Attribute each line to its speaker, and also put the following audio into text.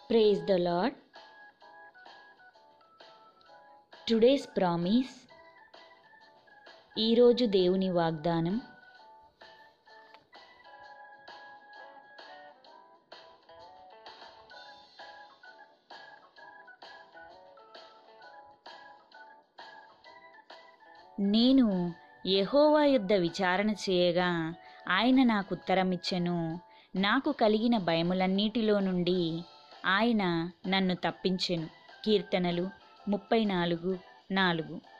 Speaker 1: praise the lord today's promise ఈరోజు దేవుని వాగ్దానం నేను యెహోవా యొద్ద విచారణ చేయగా ఆయన నాకు ఉత్తరమిచ్చెను నాకు కలిగిన భయములన్నిటిలో నుండి ఆయన నన్ను తప్పించెను కీర్తనలు ముప్పై నాలుగు నాలుగు